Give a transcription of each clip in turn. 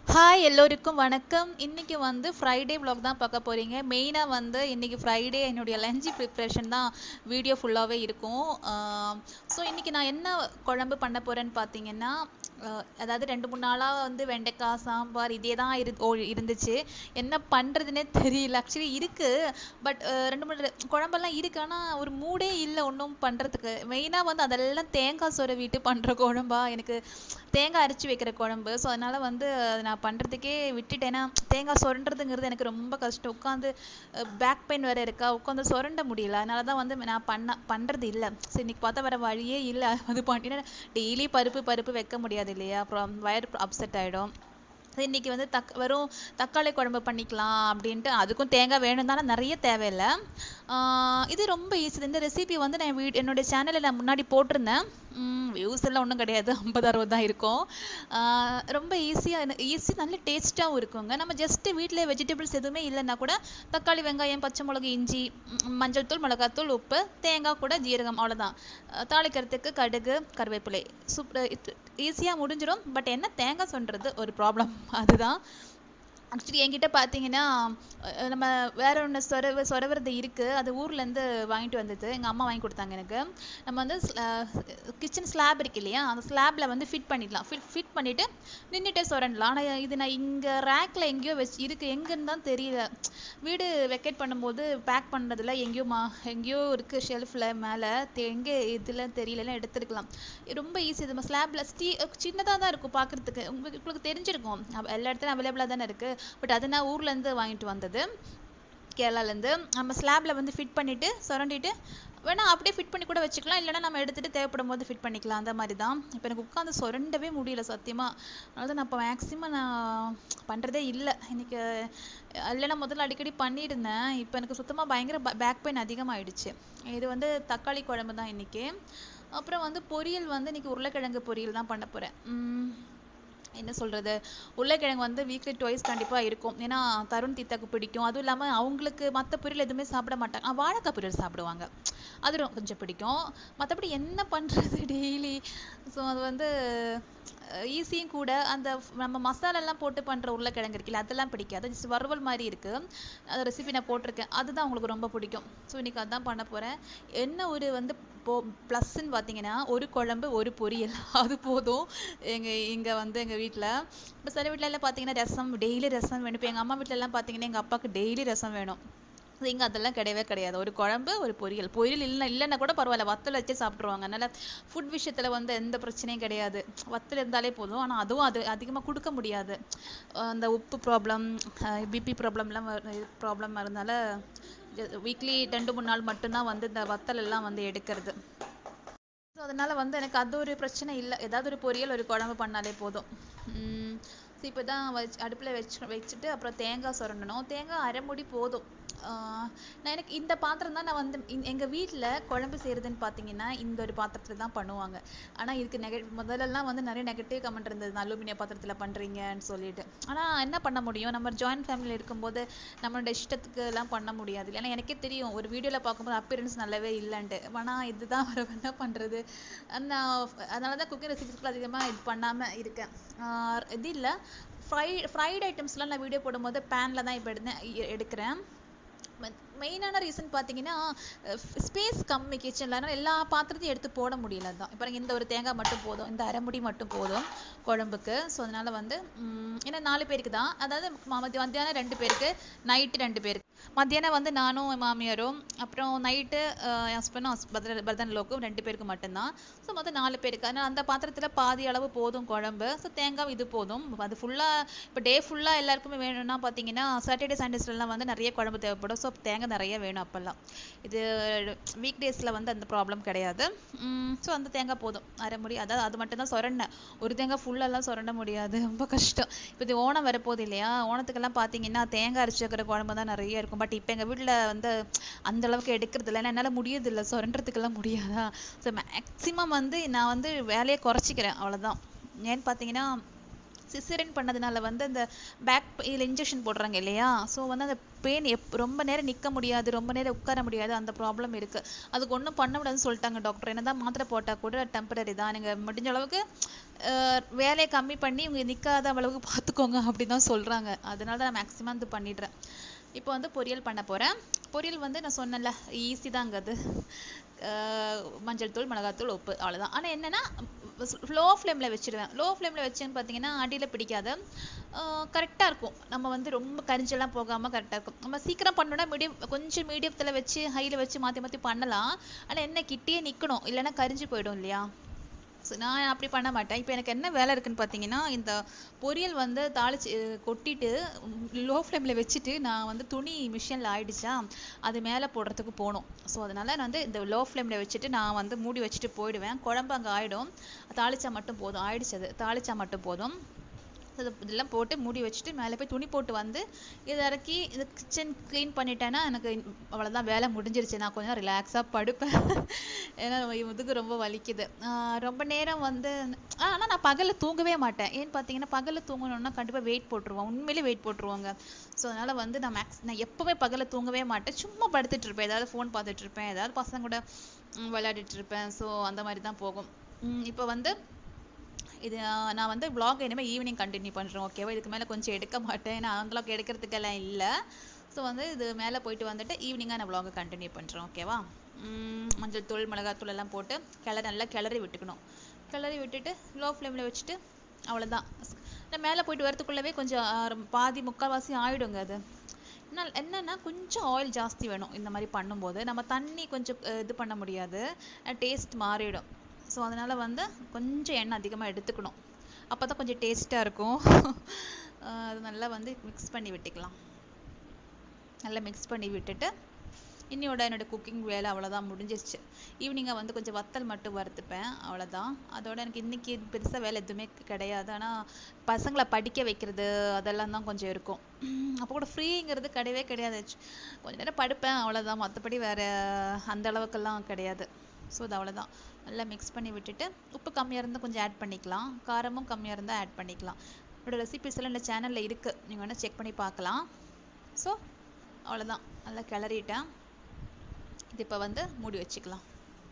hi எல்லோருக்கும் வணக்கம் இன்னைக்கு வந்து ஃப்ரைடே vlog தான் பார்க்க போறீங்க மெயினாக வந்து இன்னைக்கு ஃப்ரைடே என்னுடைய லஞ்ச் ப்ரிப்ரேஷன் தான் வீடியோ ஃபுல்லாகவே இருக்கும் ஸோ இன்னைக்கு நான் என்ன குழம்பு பண்ண போறேன்னு பார்த்தீங்கன்னா ஆஹ் அதாவது ரெண்டு மூணு நாளாக வந்து வெண்டைக்காய் சாம்பார் இதே தான் இரு ஓ இருந்துச்சு என்ன பண்ணுறதுனே தெரியல ஆக்சுவலி இருக்கு பட் ரெண்டு மூணு குழம்பெல்லாம் இருக்கு ஆனால் ஒரு மூடே இல்லை ஒன்றும் பண்ணுறதுக்கு மெயினாக வந்து அதெல்லாம் தேங்காய் சொரவிட்டு பண்ணுற குழம்பா எனக்கு தேங்காய் அரைச்சி வைக்கிற குழம்பு ஸோ அதனால வந்து அது நான் பண்ணுறதுக்கே விட்டுட்டேன் ஏன்னா தேங்காய் சுரண்டுறதுங்கிறது எனக்கு ரொம்ப கஷ்டம் உட்காந்து பேக் பெயின் வேற இருக்கா உட்காந்து சுரண்ட முடியல அதனால தான் வந்து நான் பண்ண பண்ணுறது இல்லை சரி இன்னைக்கு பார்த்தா வேற வழியே இல்லை அது பண்ணினா டெய்லி பருப்பு பருப்பு வைக்க முடியாது இல்லையா அப்புறம் வயிறு அப்செட் ஆகிடும் இன்னைக்கு வந்து தக் வெறும் தக்காளி குழம்பு பண்ணிக்கலாம் அப்படின்ட்டு அதுக்கும் தேங்காய் வேணும் தானே நிறைய தேவையில்லை ஆஹ் இது ரொம்ப ஈஸி இந்த ரெசிபி வந்து நான் வீட் என்னுடைய சேனலில் நான் முன்னாடி போட்டிருந்தேன் வியூஸ் எல்லாம் ஒன்றும் கிடையாது ஐம்பது அறுபது தான் இருக்கும் ஆஹ் ரொம்ப ஈஸியாக ஈஸி நல்ல டேஸ்ட்டாகவும் இருக்குங்க நம்ம ஜஸ்ட்டு வீட்டில் வெஜிடபிள்ஸ் எதுவுமே இல்லைன்னா கூட தக்காளி வெங்காயம் பச்சை மிளகு இஞ்சி ம், மஞ்சள் தூள் மிளகாத்தூள் உப்பு தேங்காய் கூட ஜீரகம் அவ்வளோதான் தாளிக்கிறதுக்கு கடுகு கருவேப்பிலை சூப்பர் ஈஸியாக முடிஞ்சிடும் பட் என்ன தேங்காய் சொல்றது ஒரு ப்ராப்ளம் அதுதான் ஆக்சுவலி என்கிட்ட பார்த்தீங்கன்னா அஹ் நம்ம வேற ஒன்று சொரவு சொரவுறது இருக்கு அது ஊர்லேருந்து வாங்கிட்டு வந்தது எங்கள் அம்மா வாங்கி கொடுத்தாங்க எனக்கு நம்ம வந்து கிச்சன் ஸ்லாப் இருக்கு இல்லையா அந்த ஸ்லாப்ல வந்து ஃபிட் பண்ணிடலாம் ஃபிட் ஃபிட் பண்ணிட்டு நின்றுட்டே சொரண்டலாம் ஆனால் இது நான் இங்கே ரேக்ல எங்கேயோ வச்சு இருக்கு எங்கன்னு தான் தெரியல வீடு வெக்கேட் பண்ணும்போது பேக் பண்ணுறதுல எங்கேயோ மா எங்கேயோ இருக்கு ஷெல்ஃபில் மேலே எங்கே இதில் தெரியலன்னா எடுத்துருக்கலாம் ரொம்ப ஈஸி இது ஸ்லாப்ல ஸ்டீ சின்னதாக தான் இருக்கும் பார்க்கறதுக்கு உங்களுக்கு உங்களுக்கு தெரிஞ்சிருக்கும் அவ- எல்லா இடத்துலையும் அவைலபிளாக தானே இருக்கு பட் அது நான் ஊர்லேருந்து வாங்கிட்டு வந்தது கேரளாலேருந்து நம்ம ஸ்லாப்ல வந்து ஃபிட் பண்ணிட்டு சுரண்டிட்டு வேணா அப்படியே ஃபிட் பண்ணி கூட வச்சுக்கலாம் இல்லைன்னா நம்ம எடுத்துட்டு தேவைப்படும் போது ஃபிட் பண்ணிக்கலாம் அந்த மாதிரி தான் இப்போ எனக்கு உட்காந்து சுரண்டவே முடியல சத்தியமா அதனால தான் நான் இப்போ மேக்ஸிமம் நான் பண்ணுறதே இல்லை இன்னைக்கு இல்லைன்னா முதல்ல அடிக்கடி பண்ணியிருந்தேன் இப்போ எனக்கு சுத்தமாக பயங்கர பேக் பெயின் அதிகமாயிடுச்சு இது வந்து தக்காளி குழம்பு தான் இன்னைக்கு அப்புறம் வந்து பொரியல் வந்து இன்னைக்கு உருளைக்கிழங்கு பொரியல் தான் பண்ண போறேன் உம் என்ன சொல்றது உருளைக்கிழங்கு வந்து வீக்லி டுவைஸ் கண்டிப்பா இருக்கும் ஏன்னா தருண் தீத்தாக்கு பிடிக்கும் அதுவும் இல்லாம அவங்களுக்கு மத்த பொரியல் எதுவுமே சாப்பிட மாட்டாங்க ஆ, வாழைக்காய் பொரியல் சாப்பிடுவாங்க அது ரொ- கொஞ்சம் பிடிக்கும் மத்தபடி என்ன பண்றது டெய்லி ஸோ அது வந்து ஈஸியும் கூட அந்த f- நம்ம மசாலா எல்லாம் போட்டு பண்ற உருளைக்கிழங்கு இருக்குல்ல அதெல்லாம் பிடிக்காது ஜஸ்ட் வறுவல் மாதிரி இருக்கு அது ரெசிபி நான் போட்டிருக்கேன் அதுதான் அவங்களுக்கு ரொம்ப பிடிக்கும் ஸோ இன்னைக்கு அதான் பண்ண போறேன் என்ன ஒரு வந்து போ ப்ளஸ்ன்னு பார்த்தீங்கன்னா ஒரு குழம்பு ஒரு பொரியல் அது போதும் எங்க இங்க வந்து எங்க வீட்ல இப்போ சில வீட்ல எல்லாம் பார்த்தீங்கன்னா ரசம் டெய்லி ரசம் வேணும் இப்போ எங்க அம்மா வீட்ல எல்லாம் பார்த்தீங்கன்னா எங்க அப்பாவுக்கு டெய்லி ரசம் வேணும் So இங்க அதெல்லாம் கிடையவே கிடையாது ஒரு குழம்பு ஒரு பொரியல் பொரியல் இல்லை இல்லைன்னா கூட பரவாயில்ல வத்தல் வச்சு சாப்பிட்ருவாங்க அதனால ஃபுட் விஷயத்துல வந்து எந்த பிரச்சனையும் கிடையாது வத்தல் இருந்தாலே போதும் ஆனா அதுவும் அது அதிகமா கொடுக்க முடியாது அஹ் அந்த உப்பு ப்ராப்ளம் பிபி ப்ராப்ளம்லாம் ப்ராப்ளம் இருந்தனால வீக்லி ரெண்டு மூணு நாள் மட்டும்தான் வந்து இந்த வத்தல் எல்லாம் வந்து எடுக்கிறது ஸோ அதனால வந்து எனக்கு அது ஒரு பிரச்சனை இல்லை ஏதாவது ஒரு பொரியல் ஒரு குழம்பு பண்ணாலே போதும் ஸோ இப்போ தான் வச்சு அடுப்பில் வச்சு வச்சுட்டு அப்புறம் தேங்காய் சுரண்டணும் தேங்காய் அரை மூடி போதும் ஆஹ் நான் எனக்கு இந்த பாத்திரம் தான் நான் வந்து இங்க- எங்க வீட்ல குழம்பு செய்யறதுன்னு பார்த்தீங்கன்னா இந்த ஒரு பாத்திரத்துல தான் பண்ணுவாங்க ஆனா இதுக்கு நெக முதல்லலாம் வந்து நிறைய நெகட்டிவ் கமெண்ட் இருந்தது அலுமினிய பாத்திரத்துல பண்றீங்கன்னு சொல்லிட்டு ஆனா என்ன பண்ண முடியும் நம்ம ஜாயின்ட் ஃபேமிலி இருக்கும்போது நம்மளோட இஷ்டத்துக்கு எல்லாம் பண்ண முடியாது ஏன்னா எனக்கே தெரியும் ஒரு வீடியோல பார்க்கும்போது அப்பியரன்ஸ் நல்லாவே இல்லைன்ட்டு ஆனா இதுதான் வர என்ன பண்றது நான் அதனால தான் குக்கிங் ரெசிபிஸ்க்குள்ள அதிகமா இது பண்ணாம இருக்கேன் ஆஹ் இது இல்ல ஃப்ரை ஃப்ரைட் ஐட்டம்ஸ்லாம் நான் வீடியோ போடும்போது பேன்ல தான் இப்போ எடுத்தேன் எடுக்கிறேன் மெயினான ரீசன் பார்த்தீங்கன்னா ஸ்பேஸ் கம்மி கிச்சனில் அதனால எல்லா பாத்திரத்தையும் எடுத்து போட முடியல தான் இப்போ இந்த ஒரு தேங்காய் மட்டும் போதும் இந்த அரை முடி மட்டும் போதும் குழம்புக்கு ஸோ அதனால வந்து ம், ஏன்னா நாலு பேருக்கு தான் அதாவது ம- மத்திய மத்தியானம் ரெண்டு பேருக்கு நைட்டு ரெண்டு பேருக்கு மத்தியானம் வந்து நானும் என் மாமியாரும் அப்புறம் நைட்டு என் ஹஸ்பண்டும் பிரதன் லோக்கும் ரெண்டு பேருக்கு மட்டும்தான் ஸோ மொத்தம் நாலு பேருக்கு அதனால அந்த பாத்திரத்தில் பாதி அளவு போதும் குழம்பு ஸோ தேங்காய் இது போதும் அது ஃபுல்லாக இப்போ டே ஃபுல்லாக எல்லாருக்குமே வேணும்னா பார்த்தீங்கன்னா சாட்டர்டே சண்டேஸ்லாம் வந்து நிறைய குழம்பு தேவைப்படும் ஸோ தேங்காய் நிறைய வேணும் அப்போல்லாம் இது வீக் டேஸில் வந்து அந்த ப்ராப்ளம் கிடையாது ஸோ அந்த தேங்காய் போதும் அரை முடி அதாவது அது மட்டும் தான் சொரண்டேன் ஒரு தேங்காய் ஃபுல்லெல்லாம் சொரண்ட முடியாது ரொம்ப கஷ்டம் இப்போ இது ஓணம் வரப்போகுது இல்லையா ஓணத்துக்கெல்லாம் பார்த்தீங்கன்னா தேங்காய் அரைச்சி வைக்கிற குழம்பு தான் நிறைய இருக்கும் பட் இப்போ எங்கள் வீட்டில் வந்து அந்த அளவுக்கு எடுக்கிறது இல்லை ஏன்னா என்னால் முடியறதில்ல சொரண்டுறதுக்கெல்லாம் முடியாதா ஸோ மேக்ஸிமம் வந்து நான் வந்து வேலையை குறைச்சிக்கிறேன் அவ்வளவுதான் ஏன்னு பார்த்தீங்கன்னா சிசேரியன் பண்ணதுனால வந்து அந்த பேக் இதில் இன்ஜெக்ஷன் போடுறாங்க இல்லையா ஸோ வந்து அந்த பெயின் எப் ரொம்ப நேரம் நிற்க முடியாது ரொம்ப நேரம் உட்கார முடியாது அந்த ப்ராப்ளம் இருக்கு அதுக்கு ஒன்றும் பண்ண முடியாதுன்னு சொல்லிட்டாங்க டாக்டர் என்னதான் மாத்திரை போட்டால் கூட டெம்பரரி தான் நீங்கள் முடிஞ்ச அளவுக்கு அஹ் வேலையை கம்மி பண்ணி இவங்க நிற்காத அளவுக்கு பார்த்துக்கோங்க அப்படின்னு தான் சொல்கிறாங்க அதனால தான் நான் மேக்ஸிமம் இது பண்ணிடுறேன் இப்போ வந்து பொரியல் பண்ண போகிறேன் பொரியல் வந்து நான் சொன்னேன்ல ஈஸி தாங்க அது அஹ் மஞ்சள் தூள் மிளகாத்தூள் உப்பு அவ்வளோதான் ஆனால் என்னென்னா லோ ஃப்ளேமில் வச்சிடுவேன் லோ ஃப்ளேமில் வச்சேன்னு பார்த்தீங்கன்னா அடியில் பிடிக்காது கரெக்டாக இருக்கும் நம்ம வந்து ரொம்ப கரிஞ்செல்லாம் போகாமல் கரெக்டாக இருக்கும் நம்ம சீக்கிரம் பண்ணோன்னா மீடியம் கொஞ்சம் மீடியத்தில் வச்சு ஹையில் வச்சு மாற்றி மாற்றி பண்ணலாம் ஆனால் என்ன கிட்டேயே நிற்கணும் இல்லைன்னா கரிஞ்சு போயிடும் இல்லையா ஸோ நான் அப்படி பண்ண மாட்டேன் இப்போ எனக்கு என்ன வேலை இருக்குன்னு பார்த்தீங்கன்னா இந்த பொரியல் வந்து தாளிச்சு அஹ் கொட்டிட்டு லோ ஃப்ளேமில் வச்சுட்டு நான் வந்து துணி மிஷினில் ஆயிடுச்சா அது மேலே போடுறதுக்கு போகணும் ஸோ அதனால நான் வந்து இந்த லோ ஃப்ளேமில் வச்சுட்டு நான் வந்து மூடி வச்சுட்டு போயிடுவேன் குழம்பு அங்கே ஆயிடும் தாளிச்சா மட்டும் போதும் ஆயிடுச்சு அது தாளிச்சா மட்டும் போதும் இது இதெல்லாம் போட்டு மூடி வச்சுட்டு மேலே போய் துணி போட்டு வந்து இதை இறக்கி இது கிச்சன் க்ளீன் பண்ணிட்டேன்னா எனக்கு அவ்வளோதான் வேலை முடிஞ்சிருச்சு நான் கொஞ்சம் ரிலாக்ஸாக படுப்பேன் ஏன்னா முதுகு ரொம்ப வலிக்குது ஆஹ் ரொம்ப நேரம் வந்து ஆனால் நான் பகலில் தூங்கவே மாட்டேன் ஏன்னு பார்த்தீங்கன்னா பகலில் தூங்கணும்னா கண்டிப்பாக வெயிட் போட்டுருவோம் உண்மையிலே வெயிட் போட்டுருவாங்க ஸோ அதனால் வந்து நான் மேக்ஸ் நான் எப்போவுமே பகலில் தூங்கவே மாட்டேன் சும்மா படுத்துட்டு இருப்பேன் ஏதாவது ஃபோன் பார்த்துட்டு இருப்பேன் ஏதாவது பசங்க கூட ம், விளையாடிட்டு இருப்பேன் ஸோ அந்த மாதிரி தான் போகும் ம், இப்போ வந்து இது ஆஹ், நான் வந்து vlog இனிமேல் ஈவினிங் கண்டினியூ பண்ணுறேன் ஓகேவா இதுக்கு மேலே கொஞ்சம் எடுக்க மாட்டேன் நான் அந்தளவுக்கு எடுக்கிறதுக்கெல்லாம் இல்லை ஸோ வந்து இது மேலே போயிட்டு வந்துட்டு ஈவினிங்காக நான் vlog கண்டினியூ பண்ணுறேன் ஓகேவா ம், மஞ்சள் தூள் மிளகாத்தூள் எல்லாம் போட்டு கிளறி நல்லா கிளறி விட்டுக்கணும் கிளறி விட்டுட்டு லோ ஃப்ளேமில் வச்சுட்டு அவ்வளோதான் நான் மேலே போயிட்டு வரதுக்குள்ளவே கொஞ்சம் ஆஹ், பாதி முக்கால்வாசி ஆயிடுங்க அது என்ன என்னன்னா கொஞ்சம் ஆயில் ஜாஸ்தி வேணும் இந்த மாதிரி பண்ணும்போது நம்ம தண்ணி கொஞ்சம் அஹ், இது பண்ண முடியாது டேஸ்ட் மாறிடும் ஸோ அதனால வந்து கொஞ்சம் எண்ணெய் அதிகமாக எடுத்துக்கணும் அப்போ தான் கொஞ்சம் டேஸ்ட்டாக இருக்கும் அஹ், அது நல்லா வந்து மிக்ஸ் பண்ணி விட்டுக்கலாம் நல்லா மிக்ஸ் பண்ணி விட்டுட்டு இன்னியோட என்னோட குக்கிங் வேலை அவ்வளோதான் முடிஞ்சிருச்சு ஈவினிங்காக வந்து கொஞ்சம் வத்தல் மட்டும் வறுத்துப்பேன் அவ்வளோதான் அதோட எனக்கு இன்னைக்கு பெருசாக வேலை எதுவுமே கிடையாது ஆனால் பசங்களை படிக்க வைக்கிறது அதெல்லாம் தான் கொஞ்சம் இருக்கும் அப்போ கூட ஃப்ரீங்கிறது கிடையவே கிடையாது கொஞ்ச நேரம் படுப்பேன் அவ்வளோதான் மற்றபடி வேற அந்த அளவுக்கெல்லாம் கிடையாது ஸோ அது அவ்வளோதான் நல்லா மிக்ஸ் பண்ணி விட்டுட்டு உப்பு கம்மியாக இருந்தால் கொஞ்சம் ஆட் பண்ணிக்கலாம் காரமும் கம்மியாக இருந்தால் ஆட் பண்ணிக்கலாம் என்னோட ரெசிபிஸ் எல்லாம் இந்த சேனலில் இருக்குது நீங்கள் வேணால் செக் பண்ணி பார்க்கலாம் ஸோ அவ்வளோதான் நல்லா கிளறிட்டேன் இது இப்போ வந்து மூடி வச்சுக்கலாம்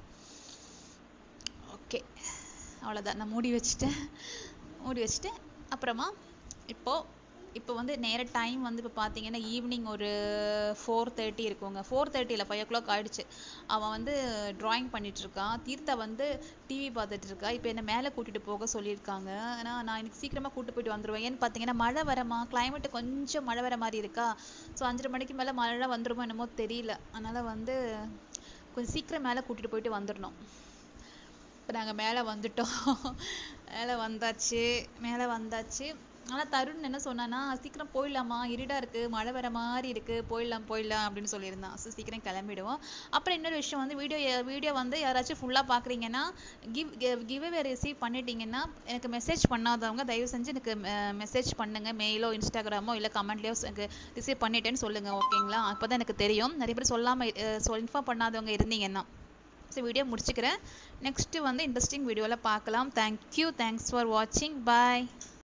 ஓகே அவ்வளோதான் நான் மூடி வச்சுட்டேன் மூடி வச்சுட்டு அப்புறமா இப்போ இப்போ வந்து நேர டைம் வந்து இப்போ பார்த்தீங்கன்னா ஈவினிங் ஒரு ஃபோர் தேர்ட்டி இருக்குங்க ஃபோர் தேர்ட்டியில் ஃபைவ் ஓ கிளாக் ஆயிடுச்சு அவன் வந்து ட்ராயிங் பண்ணிட்டு இருக்கான் தீர்த்தா வந்து டிவி பார்த்துட்டு இருக்கா இப்போ என்னை மேலே கூட்டிட்டு போக சொல்லியிருக்காங்க ஆனால் நான் இன்னைக்கு சீக்கிரமாக கூட்டு போயிட்டு வந்துருவேன் ஏன்னு பார்த்தீங்கன்னா மழை வரமா climate கொஞ்சம் மழை வர மாதிரி இருக்கா ஸோ அஞ்சரை மணிக்கு மேலே மழை வந்துருமோ என்னமோ தெரியல அதனால வந்து கொஞ்சம் சீக்கிரம் மேலே கூட்டிட்டு போயிட்டு வந்துடணும் இப்போ நாங்கள் மேலே வந்துட்டோம் மேலே வந்தாச்சு மேலே வந்தாச்சு ஆனால் தருண் என்ன சொன்னான்னா சீக்கிரம் போயிடலாமா இருடா இருக்கு மழை வர மாதிரி இருக்கு போயிடலாம் போயிடலாம் அப்படின்னு சொல்லியிருந்தான் ஸோ சீக்கிரம் கிளம்பிடுவோம் அப்புறம் இன்னொரு விஷயம் வந்து வீடியோ வீடியோ வந்து யாராச்சும் ஃபுல்லாக பார்க்குறீங்கன்னா கிவ் கிவ்அவே ரிசீவ் பண்ணிட்டீங்கன்னா எனக்கு மெசேஜ் பண்ணாதவங்க தயவு செஞ்சு எனக்கு மெசேஜ் பண்ணுங்க மெயிலோ இன்ஸ்டாகிராமோ இல்லை கமெண்ட்லேயோ எனக்கு ரிசீவ் பண்ணிட்டேன்னு சொல்லுங்க ஓகேங்களா அப்போ தான் எனக்கு தெரியும் நிறைய பேர் சொல்லாமல் சொல் இன்ஃபார்ம் பண்ணாதவங்க இருந்தீங்கன்னா ஸோ வீடியோ முடிச்சுக்கிறேன் நெக்ஸ்ட்டு வந்து இன்ட்ரெஸ்டிங் வீடியோவில் பார்க்கலாம் தேங்க்யூ தேங்க்ஸ் ஃபார் வாட்சிங் பாய்